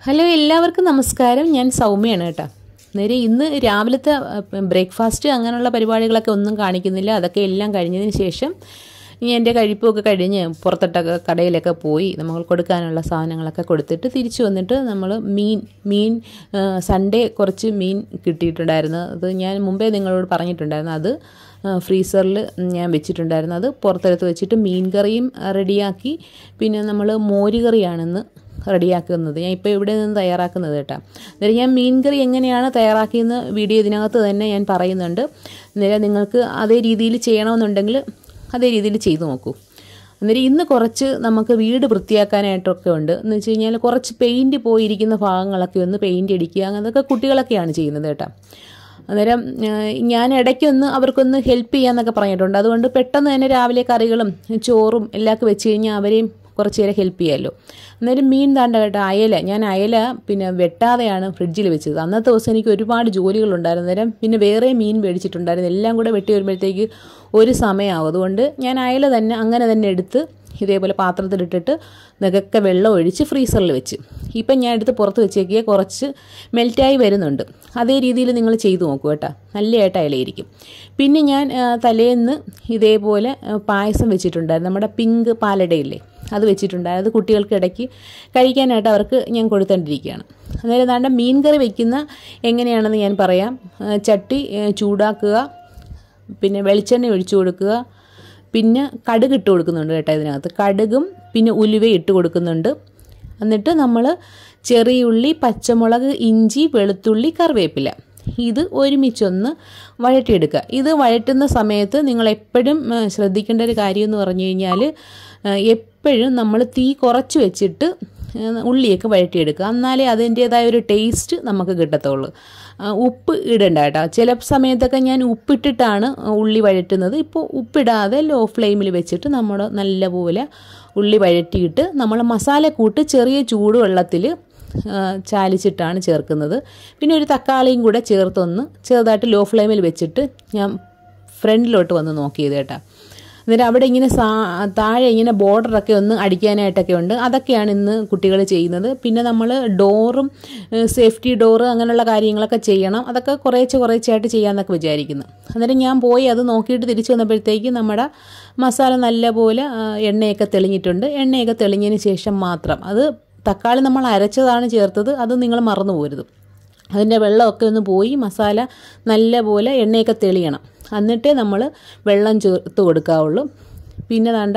hello എല്ലാവർക്കും നമസ്കാരം ഞാൻ സൗമ്യയാണ് കേട്ടോ നേരെ ഇന്ന് രാവിലത്തെ ബ്രേക്ക്ഫാസ്റ്റ് അങ്ങനെയുള്ള പരിപാടികളൊക്കെ ഒന്നും കാണിക്കുന്നില്ല അതൊക്കെ എല്ലാം കഴിഞ്ഞതിന് ശേഷം ഇനി എൻ്റെ കഴിപ്പൊക്കെ കഴിഞ്ഞ് പുറത്തോട്ടൊക്കെ കടയിലൊക്കെ പോയി നമ്മൾ കൊടുക്കാനുള്ള സാധനങ്ങളൊക്കെ കൊടുത്തിട്ട് തിരിച്ചു വന്നിട്ട് നമ്മൾ മീൻ മീൻ സൺഡേ കുറച്ച് മീൻ കിട്ടിയിട്ടുണ്ടായിരുന്നു അത് ഞാൻ മുമ്പേ നിങ്ങളോട് പറഞ്ഞിട്ടുണ്ടായിരുന്നു അത് ഫ്രീസറിൽ ഞാൻ വെച്ചിട്ടുണ്ടായിരുന്നു അത് പുറത്തെടുത്ത് വെച്ചിട്ട് മീൻ കറിയും റെഡിയാക്കി പിന്നെ നമ്മൾ മോര് കറിയാണെന്ന് റെഡിയാക്കുന്നത് ഞാൻ ഇപ്പോൾ ഇവിടെ നിന്ന് തയ്യാറാക്കുന്നത് കേട്ടോ അന്നേരം ഞാൻ മീൻ കറി എങ്ങനെയാണ് തയ്യാറാക്കിയെന്ന് വീഡിയോ ഇതിനകത്ത് തന്നെ ഞാൻ പറയുന്നുണ്ട് അന്നേരം നിങ്ങൾക്ക് അതേ രീതിയിൽ ചെയ്യണമെന്നുണ്ടെങ്കിൽ അതേ രീതിയിൽ ചെയ്തു നോക്കൂ അന്നേരം ഇന്ന് കുറച്ച് നമുക്ക് വീട് വൃത്തിയാക്കാനായിട്ടൊക്കെ ഉണ്ട് എന്ന് വെച്ച് കഴിഞ്ഞാൽ കുറച്ച് പെയിൻറ്റ് പോയിരിക്കുന്ന ഭാഗങ്ങളൊക്കെ ഒന്ന് പെയിൻറ്റ് അടിക്കുക അങ്ങനത്തെ കുട്ടികളൊക്കെയാണ് ചെയ്യുന്നത് കേട്ടോ അന്നേരം ഞാൻ ഇടയ്ക്കൊന്ന് അവർക്കൊന്ന് ഹെൽപ്പ് ചെയ്യാമെന്നൊക്കെ പറഞ്ഞിട്ടുണ്ട് അതുകൊണ്ട് പെട്ടെന്ന് തന്നെ രാവിലെ കറികളും ചോറും എല്ലാമൊക്കെ വെച്ച് കഴിഞ്ഞാൽ അവരെയും കുറച്ച് നേരം ഹെൽപ്പ് ചെയ്യാമല്ലോ അന്നേരം മീൻ താണ്ട കേട്ടോ അയല ഞാൻ അയല പിന്നെ വെട്ടാതെയാണ് ഫ്രിഡ്ജിൽ വെച്ചത് അന്നത്തെ ദിവസം എനിക്ക് ഒരുപാട് ജോലികളുണ്ടായിരുന്നു അന്നേരം പിന്നെ വേറെ മീൻ മേടിച്ചിട്ടുണ്ടായിരുന്നു എല്ലാം കൂടെ വെട്ടി വരുമ്പോഴത്തേക്ക് ഒരു സമയമാവും അതുകൊണ്ട് ഞാൻ അയല തന്നെ അങ്ങനെ തന്നെ എടുത്ത് ഇതേപോലെ പാത്രത്തിലിട്ടിട്ട് നികക്കെ വെള്ളം ഒഴിച്ച് ഫ്രീസറിൽ വെച്ച് ഇപ്പം ഞാൻ എടുത്ത് പുറത്ത് വെച്ചേക്കിയ കുറച്ച് മെൽറ്റായി വരുന്നുണ്ട് അതേ രീതിയിൽ നിങ്ങൾ ചെയ്തു നോക്കൂ കേട്ടോ നല്ലതായിട്ട് അയലയിരിക്കും പിന്നെ ഞാൻ തലേന്ന് ഇതേപോലെ പായസം വെച്ചിട്ടുണ്ടായിരുന്നു നമ്മുടെ പിങ്ക് പാലടയില്ലേ അത് വെച്ചിട്ടുണ്ടായിരുന്നു അത് കുട്ടികൾക്ക് ഇടയ്ക്ക് കഴിക്കാനായിട്ട് അവർക്ക് ഞാൻ കൊടുത്തോണ്ടിരിക്കുകയാണ് അന്നേരം താണ്ട മീൻ കറി വെക്കുന്ന എങ്ങനെയാണെന്ന് ഞാൻ പറയാം ചട്ടി ചൂടാക്കുക പിന്നെ വെളിച്ചെണ്ണ ഒഴിച്ചു കൊടുക്കുക പിന്നെ കടുക് ഇട്ട് കൊടുക്കുന്നുണ്ട് കേട്ടോ ഇതിനകത്ത് കടുകും പിന്നെ ഉലുവ ഇട്ട് കൊടുക്കുന്നുണ്ട് എന്നിട്ട് നമ്മൾ ചെറിയുള്ളി പച്ചമുളക് ഇഞ്ചി വെളുത്തുള്ളി കറിവേപ്പില ഇത് ഒരുമിച്ചൊന്ന് വഴറ്റിയെടുക്കുക ഇത് വഴറ്റുന്ന സമയത്ത് നിങ്ങൾ എപ്പോഴും ശ്രദ്ധിക്കേണ്ട ഒരു കാര്യം എന്ന് പറഞ്ഞു കഴിഞ്ഞാൽ എപ്പോഴും നമ്മൾ തീ കുറച്ച് വെച്ചിട്ട് ഉള്ളിയൊക്കെ വഴറ്റിയെടുക്കുക എന്നാലേ അതിൻ്റേതായ ഒരു ടേസ്റ്റ് നമുക്ക് കിട്ടത്തുള്ളൂ ഉപ്പ് ഇടണ്ട കേട്ടോ ചില സമയത്തൊക്കെ ഞാൻ ഉപ്പിട്ടിട്ടാണ് ഉള്ളി വഴറ്റുന്നത് ഇപ്പോൾ ഉപ്പിടാതെ ലോ ഫ്ലെയിമിൽ വെച്ചിട്ട് നമ്മൾ നല്ലപോലെ ഉള്ളി വഴറ്റിയിട്ട് നമ്മൾ മസാലക്കൂട്ട് ചെറിയ ചൂടുവെള്ളത്തിൽ ചാലിച്ചിട്ടാണ് ചേർക്കുന്നത് പിന്നെ ഒരു തക്കാളിയും കൂടെ ചേർത്തൊന്ന് ചെറുതായിട്ട് ലോ ഫ്ലെയിമിൽ വെച്ചിട്ട് ഞാൻ ഫ്രണ്ടിലോട്ട് വന്ന് നോക്കിയത് കേട്ടോ എന്നിട്ട് അവിടെ ഇങ്ങനെ സാ താഴെ ഇങ്ങനെ ബോർഡറൊക്കെ ഒന്ന് അടിക്കാനായിട്ടൊക്കെ ഉണ്ട് അതൊക്കെയാണ് ഇന്ന് കുട്ടികൾ ചെയ്യുന്നത് പിന്നെ നമ്മൾ ഡോറും സേഫ്റ്റി ഡോറ് അങ്ങനെയുള്ള കാര്യങ്ങളൊക്കെ ചെയ്യണം അതൊക്കെ കുറേശ്ശെ കുറേശ്ശായിട്ട് ചെയ്യാമെന്നൊക്കെ വിചാരിക്കുന്നു അന്നേരം ഞാൻ പോയി അത് നോക്കിയിട്ട് തിരിച്ചു വന്നപ്പോഴത്തേക്ക് നമ്മുടെ മസാല നല്ലപോലെ എണ്ണയൊക്കെ തെളിഞ്ഞിട്ടുണ്ട് എണ്ണയൊക്കെ തെളിഞ്ഞതിന് ശേഷം മാത്രം അത് തക്കാളി നമ്മൾ അരച്ചതാണ് ചേർത്തത് അത് നിങ്ങൾ മറന്നു പോരുത് അതിൻ്റെ വെള്ളമൊക്കെ ഒന്ന് പോയി മസാല നല്ലപോലെ എണ്ണയൊക്കെ തെളിയണം എന്നിട്ടേ നമ്മൾ വെള്ളം ചേർത്ത് കൊടുക്കാവുള്ളൂ പിന്നെ വേണ്ട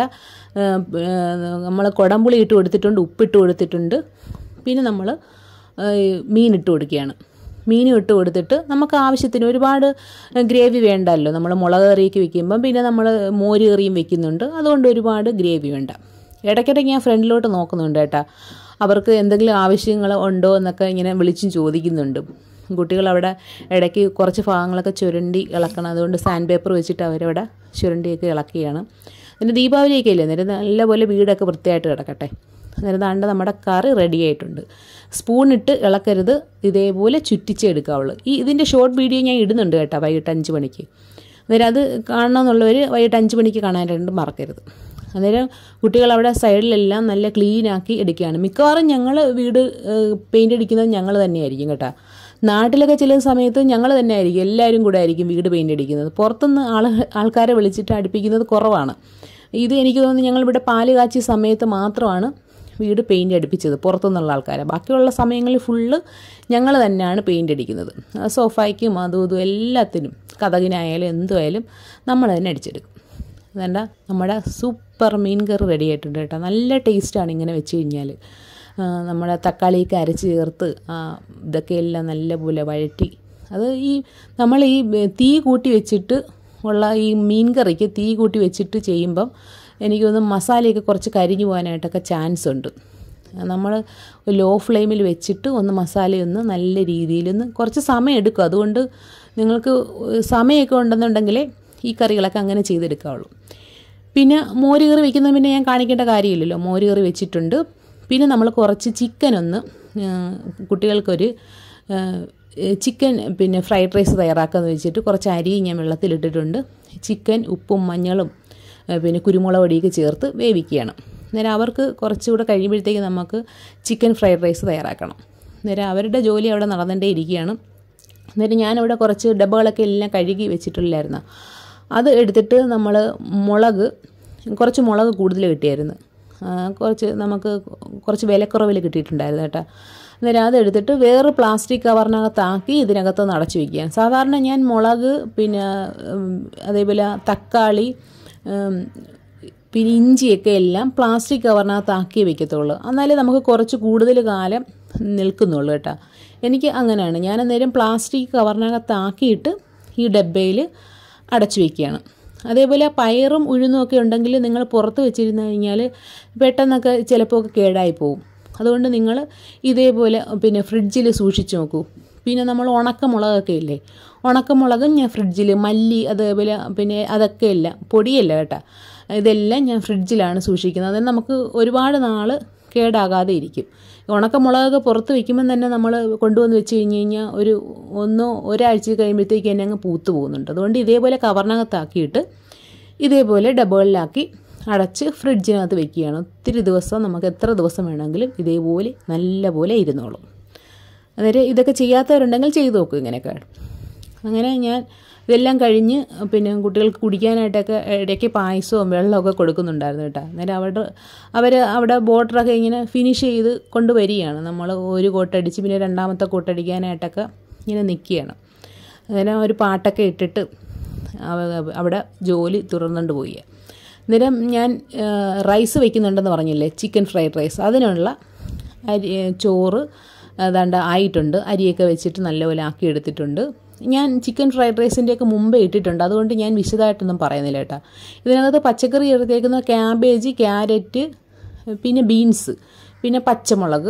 നമ്മൾ കുടംപുളി ഇട്ട് കൊടുത്തിട്ടുണ്ട് ഉപ്പിട്ട് കൊടുത്തിട്ടുണ്ട് പിന്നെ നമ്മൾ മീൻ ഇട്ട് കൊടുക്കുകയാണ് മീനും ഇട്ട് കൊടുത്തിട്ട് നമുക്ക് ആവശ്യത്തിന് ഒരുപാട് ഗ്രേവി വേണ്ടല്ലോ നമ്മൾ മുളക് കറിയൊക്കെ വെക്കുമ്പം പിന്നെ നമ്മൾ മോര് കറിയും വെക്കുന്നുണ്ട് അതുകൊണ്ട് ഒരുപാട് ഗ്രേവി വേണ്ട ഇടയ്ക്കിടയ്ക്ക് ഞാൻ ഫ്രണ്ടിലോട്ട് നോക്കുന്നുണ്ട് കേട്ടോ അവർക്ക് എന്തെങ്കിലും ആവശ്യങ്ങൾ ഉണ്ടോ എന്നൊക്കെ ഇങ്ങനെ വിളിച്ചും ചോദിക്കുന്നുണ്ട് കുട്ടികൾ അവിടെ ഇടയ്ക്ക് കുറച്ച് ഭാഗങ്ങളൊക്കെ ചുരണ്ടി ഇളക്കണം അതുകൊണ്ട് സാൻഡ് പേപ്പർ വെച്ചിട്ട് അവരവിടെ ചുരണ്ടിയൊക്കെ ഇളക്കുകയാണ് പിന്നെ ദീപാവലിയൊക്കെ ഇല്ലേ അന്നേരം നല്ലപോലെ വീടൊക്കെ വൃത്തിയായിട്ട് കിടക്കട്ടെ അന്നേരം താണ്ട നമ്മുടെ കറി റെഡി ആയിട്ടുണ്ട് സ്പൂണിട്ട് ഇളക്കരുത് ഇതേപോലെ ചുറ്റിച്ചെടുക്കാവുള്ളൂ ഈ ഇതിൻ്റെ ഷോർട്ട് വീഡിയോ ഞാൻ ഇടുന്നുണ്ട് കേട്ടോ വൈകിട്ട് അഞ്ച് മണിക്ക് അന്നേരം അത് കാണണമെന്നുള്ളവർ വൈകിട്ട് അഞ്ച് മണിക്ക് കാണാനായിട്ട് മറക്കരുത് അന്നേരം കുട്ടികൾ അവിടെ സൈഡിലെല്ലാം നല്ല ക്ലീനാക്കി എടുക്കുകയാണ് മിക്കവാറും ഞങ്ങൾ വീട് പെയിൻ്റ് അടിക്കുന്നത് ഞങ്ങൾ തന്നെയായിരിക്കും കേട്ടോ നാട്ടിലൊക്കെ ചില സമയത്ത് ഞങ്ങൾ തന്നെ ആയിരിക്കും എല്ലാവരും കൂടെ ആയിരിക്കും വീട് പെയിൻ്റ് അടിക്കുന്നത് പുറത്തുനിന്ന് ആൾ ആൾക്കാരെ വിളിച്ചിട്ട് അടുപ്പിക്കുന്നത് കുറവാണ് ഇത് എനിക്ക് തോന്നുന്നു ഞങ്ങളിവിടെ പാല് കാച്ചിയ സമയത്ത് മാത്രമാണ് വീട് പെയിൻ്റ് അടുപ്പിച്ചത് പുറത്തുനിന്നുള്ള ആൾക്കാരെ ബാക്കിയുള്ള സമയങ്ങളിൽ ഫുള്ള് ഞങ്ങൾ തന്നെയാണ് പെയിൻ്റ് അടിക്കുന്നത് സോഫായ്ക്കും അതും ഇതും എല്ലാത്തിനും കഥകിനായാലും എന്തുമായാലും നമ്മൾ തന്നെ അടിച്ചെടുക്കും അതല്ല നമ്മുടെ സൂപ്പർ മീൻ കറി റെഡി ആയിട്ടുണ്ട് കേട്ടോ നല്ല ടേസ്റ്റാണ് ഇങ്ങനെ വെച്ച് കഴിഞ്ഞാൽ നമ്മുടെ തക്കാളിയൊക്കെ അരച്ച് ചേർത്ത് ഇതൊക്കെ എല്ലാം നല്ലപോലെ വഴറ്റി അത് ഈ നമ്മൾ ഈ തീ കൂട്ടി വെച്ചിട്ട് ഉള്ള ഈ മീൻ കറിക്ക് തീ കൂട്ടി വെച്ചിട്ട് ചെയ്യുമ്പം എനിക്ക് തോന്നുന്നു മസാലയൊക്കെ കുറച്ച് കരിഞ്ഞു പോകാനായിട്ടൊക്കെ ചാൻസ് ഉണ്ട് നമ്മൾ ലോ ഫ്ലെയിമിൽ വെച്ചിട്ട് ഒന്ന് മസാലയൊന്ന് നല്ല രീതിയിലൊന്ന് കുറച്ച് സമയം എടുക്കും അതുകൊണ്ട് നിങ്ങൾക്ക് സമയമൊക്കെ ഉണ്ടെന്നുണ്ടെങ്കിലേ ഈ കറികളൊക്കെ അങ്ങനെ ചെയ്തെടുക്കാവുള്ളൂ പിന്നെ മോര് കറി വെക്കുന്നത് പിന്നെ ഞാൻ കാണിക്കേണ്ട കാര്യമില്ലല്ലോ മോര് കറി വെച്ചിട്ടുണ്ട് പിന്നെ നമ്മൾ കുറച്ച് ചിക്കൻ ഒന്ന് കുട്ടികൾക്കൊരു ചിക്കൻ പിന്നെ ഫ്രൈഡ് റൈസ് തയ്യാറാക്കാമെന്ന് വെച്ചിട്ട് കുറച്ച് അരി ഞാൻ വെള്ളത്തിലിട്ടിട്ടുണ്ട് ചിക്കൻ ഉപ്പും മഞ്ഞളും പിന്നെ കുരുമുളക് പൊടിയൊക്കെ ചേർത്ത് വേവിക്കുകയാണ് അന്നേരം അവർക്ക് കുറച്ചുകൂടെ കഴിയുമ്പോഴത്തേക്ക് നമുക്ക് ചിക്കൻ ഫ്രൈഡ് റൈസ് തയ്യാറാക്കണം അന്നേരം അവരുടെ ജോലി അവിടെ നടന്നുകൊണ്ടേ ഇരിക്കുകയാണ് അന്നേരം ഞാനിവിടെ കുറച്ച് ഡബ്ബകളൊക്കെ എല്ലാം കഴുകി വെച്ചിട്ടില്ലായിരുന്നു അത് എടുത്തിട്ട് നമ്മൾ മുളക് കുറച്ച് മുളക് കൂടുതൽ കിട്ടിയായിരുന്നു ആ, കുറച്ച് നമുക്ക് കുറച്ച് വിലക്കുറവിൽ കിട്ടിയിട്ടുണ്ടായിരുന്നു കേട്ടോ അന്നേരം അതെടുത്തിട്ട് വേറെ പ്ലാസ്റ്റിക് കവറിനകത്താക്കി ഇതിനകത്ത് ഒന്ന് അടച്ചു വയ്ക്കുക സാധാരണ ഞാൻ മുളക് പിന്നെ ഉം, അതേപോലെ തക്കാളി ഉം, പിന്നെ ഇഞ്ചിയൊക്കെ എല്ലാം പ്ലാസ്റ്റിക് കവറിനകത്താക്കി വെക്കത്തുള്ളൂ എന്നാലേ നമുക്ക് കുറച്ച് കൂടുതൽ കാലം നിൽക്കുന്നുള്ളൂ കേട്ടോ എനിക്ക് അങ്ങനെയാണ് ഞാൻ അന്നേരം പ്ലാസ്റ്റിക് കവറിനകത്താക്കിയിട്ട് ഈ ഡബ്ബയിൽ അടച്ചു വയ്ക്കുകയാണ് അതേപോലെ പയറും ഉഴുന്നും ഒക്കെ ഉണ്ടെങ്കിൽ നിങ്ങൾ പുറത്ത് വെച്ചിരുന്നു കഴിഞ്ഞാൽ പെട്ടെന്നൊക്കെ ചിലപ്പോൾ ഒക്കെ കേടായി പോകും അതുകൊണ്ട് നിങ്ങൾ ഇതേപോലെ പിന്നെ ഫ്രിഡ്ജിൽ സൂക്ഷിച്ച് നോക്കൂ പിന്നെ നമ്മൾ ഉണക്കമുളകൊക്കെ ഇല്ലേ ഉണക്കമുളകും ഞാൻ ഫ്രിഡ്ജിൽ മല്ലി അതേപോലെ പിന്നെ അതൊക്കെ ഇല്ല പൊടിയല്ല കേട്ടോ ഇതെല്ലാം ഞാൻ ഫ്രിഡ്ജിലാണ് സൂക്ഷിക്കുന്നത് അതിന് നമുക്ക് ഒരുപാട് നാൾ കേടാകാതെ ഇരിക്കും ഉണക്കമുളകൊക്കെ പുറത്ത് വയ്ക്കുമ്പം തന്നെ നമ്മൾ കൊണ്ടുവന്ന് വെച്ച് കഴിഞ്ഞ് കഴിഞ്ഞാൽ ഒരു ഒന്നോ ഒരാഴ്ച കഴിയുമ്പോഴത്തേക്ക് തന്നെ അങ്ങ് പൂത്ത് പോകുന്നുണ്ട് അതുകൊണ്ട് ഇതേപോലെ കവറിനകത്താക്കിയിട്ട് ഇതേപോലെ ഡബുകളിലാക്കി അടച്ച് ഫ്രിഡ്ജിനകത്ത് വെക്കുകയാണ് ഒത്തിരി ദിവസം നമുക്ക് എത്ര ദിവസം വേണമെങ്കിലും ഇതേപോലെ നല്ല പോലെ ഇരുന്നോളും അന്നേരം ഇതൊക്കെ ചെയ്യാത്തവരുണ്ടെങ്കിൽ ചെയ്തു നോക്കും ഇങ്ങനെയൊക്കെ അങ്ങനെ ഞാൻ ഇതെല്ലാം കഴിഞ്ഞ് പിന്നെ കുട്ടികൾക്ക് കുടിക്കാനായിട്ടൊക്കെ ഇടയ്ക്ക് പായസവും വെള്ളമൊക്കെ കൊടുക്കുന്നുണ്ടായിരുന്നു കേട്ടോ അന്നേരം അവിടെ അവർ അവിടെ ബോർഡറൊക്കെ ഇങ്ങനെ ഫിനിഷ് ചെയ്ത് കൊണ്ടുവരികയാണ് നമ്മൾ ഒരു കോട്ടടിച്ച് പിന്നെ രണ്ടാമത്തെ കോട്ടടിക്കാനായിട്ടൊക്കെ ഇങ്ങനെ നിൽക്കുകയാണ് അന്നേരം ഒരു പാട്ടൊക്കെ ഇട്ടിട്ട് അവ- അവിടെ ജോലി തുറന്നുകൊണ്ട് പോയി അന്നേരം ഞാൻ ആ, റൈസ് വെക്കുന്നുണ്ടെന്ന് പറഞ്ഞില്ലേ ചിക്കൻ ഫ്രൈഡ് റൈസ് അതിനുള്ള അരി ചോറ് ഏതാണ്ട് ആയിട്ടുണ്ട് അരിയൊക്കെ വെച്ചിട്ട് നല്ലപോലെ ആക്കി എടുത്തിട്ടുണ്ട് ഞാൻ ചിക്കൻ ഫ്രൈഡ് റൈസിൻ്റെയൊക്കെ മുമ്പേ ഇട്ടിട്ടുണ്ട് അതുകൊണ്ട് ഞാൻ വിശദമായിട്ടൊന്നും പറയുന്നില്ല കേട്ടോ ഇതിനകത്ത് പച്ചക്കറി ചേർത്തേക്കുന്ന ക്യാബേജ് ക്യാരറ്റ് പിന്നെ ബീൻസ് പിന്നെ പച്ചമുളക്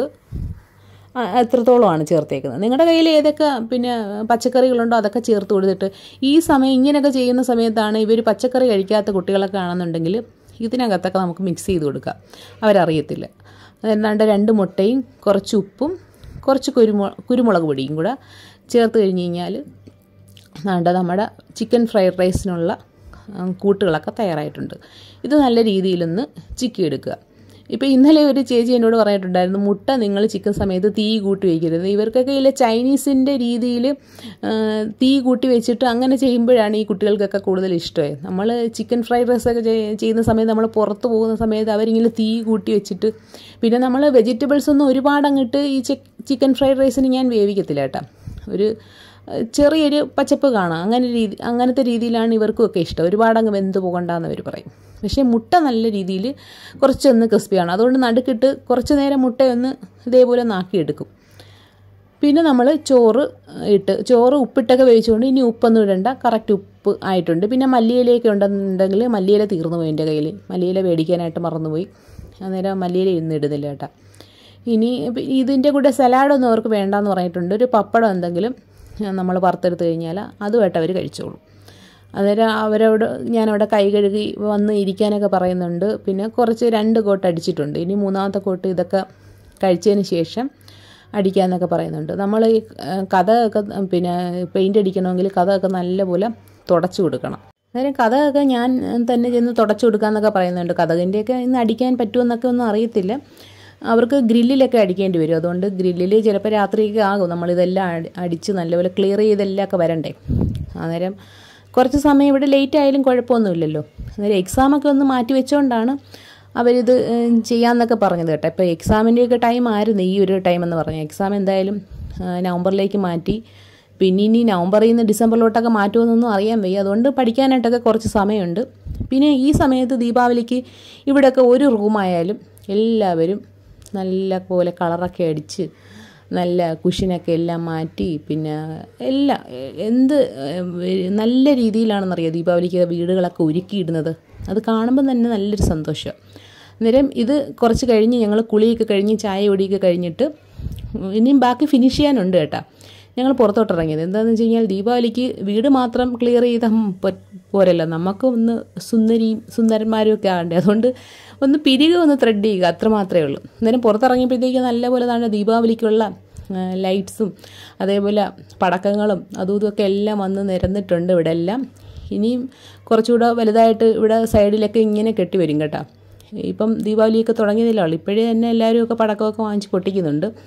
ആ, എത്രത്തോളമാണ് ചേർത്തേക്കുന്നത് നിങ്ങളുടെ കയ്യിൽ ഏതൊക്കെ പിന്നെ പച്ചക്കറികളുണ്ടോ അതൊക്കെ ചേർത്ത് കൊടുത്തിട്ട് ഈ സമയം ഇങ്ങനെയൊക്കെ ചെയ്യുന്ന സമയത്താണ് ഇവർ പച്ചക്കറി കഴിക്കാത്ത കുട്ടികളൊക്കെ ആണെന്നുണ്ടെങ്കിൽ ഇതിനകത്തൊക്കെ നമുക്ക് മിക്സ് ചെയ്ത് കൊടുക്കാം അവരറിയത്തില്ല എന്നാണ്ട് രണ്ട് മുട്ടയും കുറച്ച് ഉപ്പും കുറച്ച് കുരുമു കുരുമുളക് പൊടിയും കൂടെ ചേർത്ത് കഴിഞ്ഞ് കഴിഞ്ഞാൽ നാണ്ട നമ്മുടെ ചിക്കൻ ഫ്രൈഡ് റൈസിനുള്ള ഉം, കൂട്ടുകളൊക്കെ തയ്യാറായിട്ടുണ്ട് ഇത് നല്ല രീതിയിലൊന്ന് ചിക്കി എടുക്കുക ഇപ്പോൾ ഇന്നലെ ഒരു ചേച്ചി എന്നോട് പറഞ്ഞിട്ടുണ്ടായിരുന്നു മുട്ട നിങ്ങൾ ചിക്കൻ സമയത്ത് തീ കൂട്ടി വയ്ക്കരുത് ഇവർക്കൊക്കെ ഇല്ല ചൈനീസിൻ്റെ രീതിയിൽ തീ കൂട്ടി വെച്ചിട്ട് അങ്ങനെ ചെയ്യുമ്പോഴാണ് ഈ കുട്ടികൾക്കൊക്കെ കൂടുതൽ ഇഷ്ടമായി നമ്മൾ ചിക്കൻ ഫ്രൈഡ് റൈസ് ഒക്കെ ചെയ്- ചെയ്യുന്ന സമയത്ത് നമ്മൾ പുറത്ത് പോകുന്ന സമയത്ത് അവരിങ്ങനെ തീ കൂട്ടി വെച്ചിട്ട് പിന്നെ നമ്മൾ വെജിറ്റബിൾസ് ഒന്നും ഒരുപാട് അങ്ങോട്ട് ഈ ചിക്കൻ ഫ്രൈഡ് റൈസിന് ഞാൻ വേവിക്കത്തില്ല കേട്ടോ ഒരു ഏഹ്, ചെറിയൊരു പച്ചപ്പ് കാണാം അങ്ങനെ രീതി അങ്ങനത്തെ രീതിയിലാണ് ഇവർക്കുമൊക്കെ ഇഷ്ടം ഒരുപാട് അങ്ങ് വെന്ത് പോകണ്ടെന്ന് അവർ പറയും പക്ഷേ മുട്ട നല്ല രീതിയിൽ കുറച്ചൊന്ന് ക്രിസ്പിയാണ് അതുകൊണ്ട് നടുക്കിട്ട് കുറച്ച് നേരം മുട്ടയൊന്ന് ഇതേപോലെ നാക്കിയെടുക്കും പിന്നെ നമ്മൾ ചോറ് ഇട്ട് ചോറ് ഉപ്പിട്ടൊക്കെ വേവിച്ചുകൊണ്ട് ഇനി ഉപ്പൊന്നും ഇടണ്ട കറക്റ്റ് ഉപ്പ് ആയിട്ടുണ്ട് പിന്നെ മല്ലിയിലയൊക്കെ ഉണ്ടെന്നുണ്ടെങ്കിൽ മല്ലിയില തീർന്നു പോയി എൻ്റെ കയ്യിൽ മല്ലിയില മേടിക്കാനായിട്ട് മറന്നുപോയി അന്നേരം മല്ലിയില ഇന്ന് ഇടുന്നില്ല കേട്ടോ ഇനി ഇപ്പ- ഇതിൻ്റെ കൂടെ സലാഡൊന്നും അവർക്ക് വേണ്ടാന്ന് പറഞ്ഞിട്ടുണ്ട് ഒരു പപ്പടം എന്തെങ്കിലും നമ്മൾ വറുത്തെടുത്ത് കഴിഞ്ഞാൽ അതുമായിട്ട് അവർ കഴിച്ചോളും അന്നേരം അവരോട് ഞാനവിടെ കൈ കഴുകി വന്ന് ഇരിക്കാനൊക്കെ പറയുന്നുണ്ട് പിന്നെ കുറച്ച് രണ്ട് കോട്ട് അടിച്ചിട്ടുണ്ട് ഇനി മൂന്നാമത്തെ കോട്ട് ഇതൊക്കെ കഴിച്ചതിന് ശേഷം അടിക്കാമെന്നൊക്കെ പറയുന്നുണ്ട് നമ്മൾ ഈ കഥയൊക്കെ പിന്നെ പെയിൻ്റ് അടിക്കണമെങ്കിൽ കഥയൊക്കെ നല്ലപോലെ തുടച്ചു കൊടുക്കണം അന്നേരം കഥയൊക്കെ ഞാൻ തന്നെ ചെന്ന് തുടച്ചു കൊടുക്കാമെന്നൊക്കെ പറയുന്നുണ്ട് കഥകിൻ്റെയൊക്കെ ഇന്ന് അടിക്കാൻ പറ്റുമെന്നൊക്കെ ഒന്നും അറിയത്തില്ല അവർക്ക് ഗ്രില്ലിലൊക്കെ അടിക്കേണ്ടി വരും അതുകൊണ്ട് ഗ്രില്ലിൽ ചിലപ്പോൾ രാത്രിയൊക്കെ ആകും നമ്മളിതെല്ലാം അടി- അടിച്ച് നല്ലപോലെ ക്ലിയർ ചെയ്തെല്ലാം ഒക്കെ വരണ്ടേ അന്നേരം കുറച്ച് സമയം ഇവിടെ ലേറ്റ് ആയാലും കുഴപ്പമൊന്നുമില്ലല്ലോ അന്നേരം എക്സാമൊക്കെ ഒന്ന് മാറ്റി വെച്ചുകൊണ്ടാണ് അവരിത് ഏഹ്, ചെയ്യാമെന്നൊക്കെ പറഞ്ഞത് കേട്ടോ ഇപ്പോൾ എക്സാമിൻ്റെയൊക്കെ ടൈം ആയിരുന്നു ഈ ഒരു ടൈം എന്ന് പറഞ്ഞാൽ എക്സാം എന്തായാലും ഏഹ്, നവംബറിലേക്ക് മാറ്റി പിന്നെ ഇനി നവംബറിൽ നിന്ന് ഡിസംബറിലോട്ടൊക്കെ മാറ്റുമെന്നൊന്നും അറിയാൻ വയ്യ അതുകൊണ്ട് പഠിക്കാനായിട്ടൊക്കെ കുറച്ച് സമയമുണ്ട് പിന്നെ ഈ സമയത്ത് ദീപാവലിക്ക് ഇവിടെയൊക്കെ ഒരു റൂമായാലും എല്ലാവരും നല്ല പോലെ കളറൊക്കെ അടിച്ച് നല്ല കുഷിനൊക്കെ എല്ലാം മാറ്റി പിന്നെ എല്ലാ എന്ത് ഏഹ്, നല്ല രീതിയിലാണെന്നറിയാം ദീപാവലിക്ക് വീടുകളൊക്കെ ഒരുക്കിയിടുന്നത് അത് കാണുമ്പോൾ തന്നെ നല്ലൊരു സന്തോഷം അന്നേരം ഇത് കുറച്ച് കഴിഞ്ഞ് ഞങ്ങൾ കുളിയൊക്കെ കഴിഞ്ഞ് ചായ കുടിയൊക്കെ കഴിഞ്ഞിട്ട് ഇനിയും ബാക്കി ഫിനിഷ് ചെയ്യാനുണ്ട് കേട്ടോ ഞങ്ങൾ പുറത്തോട്ട് ഇറങ്ങിയത് എന്താണെന്ന് വെച്ച് കഴിഞ്ഞാൽ ദീപാവലിക്ക് വീട് മാത്രം ക്ലിയർ ചെയ്താൽ പ- പോരല്ലോ നമുക്ക് ഒന്ന് സുന്ദരിയും സുന്ദരന്മാരും ഒക്കെ ആകണ്ടേ അതുകൊണ്ട് ഒന്ന് പിരികെ ഒന്ന് ത്രെഡ് ചെയ്യുക അത്ര മാത്രമേ ഉള്ളൂ അന്നേരം പുറത്തിറങ്ങിയപ്പോഴത്തേക്ക് നല്ലപോലെ തന്നെ ദീപാവലിക്കുള്ള ലൈറ്റ്സും അതേപോലെ പടക്കങ്ങളും അതും ഇതൊക്കെ എല്ലാം വന്ന് നിരന്നിട്ടുണ്ട് ഇവിടെ എല്ലാം ഇനിയും കുറച്ചുകൂടെ വലുതായിട്ട് ഇവിടെ സൈഡിലൊക്കെ ഇങ്ങനെ കെട്ടി വരും കേട്ടോ ഇപ്പം ദീപാവലിയൊക്കെ തുടങ്ങിയതിലേ ഉള്ളൂ ഇപ്പോഴേ തന്നെ എല്ലാവരും ഒക്കെ പടക്കമൊക്കെ വാങ്ങിച്ച് പൊട്ടിക്കുന്നുണ്ട്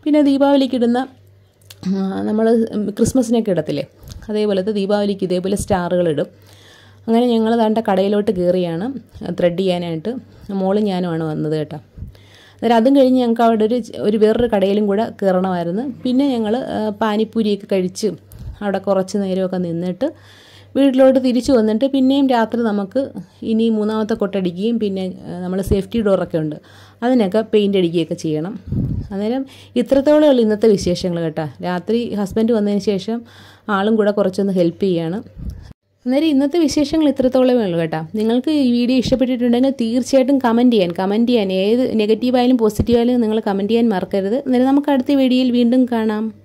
പിന്നെ ദീപാവലിക്ക് ഇടുന്ന നമ്മൾ ക്രിസ്മസിനൊക്കെ ഇടത്തില്ലേ അതേപോലത്തെ ദീപാവലിക്ക് ഇതേപോലെ സ്റ്റാറുകൾ ഇടും അങ്ങനെ ഞങ്ങൾ താണ്ട കടയിലോട്ട് കയറിയാണ് ത്രെഡ് ചെയ്യാനായിട്ട് മോളും ഞാനുമാണ് വന്നത് കേട്ടോ അന്നേരം അതും കഴിഞ്ഞ് ഞങ്ങൾക്ക് അവിടെ ഒരു ഒരു വേറൊരു കടയിലും കൂടെ കയറണമായിരുന്നു പിന്നെ ഞങ്ങൾ പാനിപ്പൂരിയൊക്കെ കഴിച്ച് അവിടെ കുറച്ച് നേരമൊക്കെ നിന്നിട്ട് വീട്ടിലോട്ട് തിരിച്ചു വന്നിട്ട് പിന്നെയും രാത്രി നമുക്ക് ഇനി മൂന്നാമത്തെ കൊട്ടടിക്കുകയും പിന്നെ നമ്മൾ സേഫ്റ്റി ഡോറൊക്കെ ഉണ്ട് അതിനൊക്കെ പെയിൻ്റ് അടിക്കുകയൊക്കെ ചെയ്യണം അന്നേരം ഇത്രത്തോളം ഉള്ളു ഇന്നത്തെ വിശേഷങ്ങൾ കേട്ടോ രാത്രി ഹസ്ബൻഡ് വന്നതിന് ശേഷം ആളും കൂടെ കുറച്ചൊന്ന് ഹെൽപ്പ് ചെയ്യാണ് അന്നേരം ഇന്നത്തെ വിശേഷങ്ങൾ ഇത്രത്തോളമേ ഉള്ളൂ കേട്ടോ നിങ്ങൾക്ക് ഈ വീഡിയോ ഇഷ്ടപ്പെട്ടിട്ടുണ്ടെങ്കിൽ തീർച്ചയായിട്ടും കമൻറ്റ് ചെയ്യാൻ കമൻറ്റ് ചെയ്യാൻ ഏത് നെഗറ്റീവായാലും പോസിറ്റീവായാലും നിങ്ങൾ കമൻറ്റ് ചെയ്യാൻ മറക്കരുത് അന്നേരം നമുക്ക് അടുത്ത വീഡിയോയിൽ വീണ്ടും കാണാം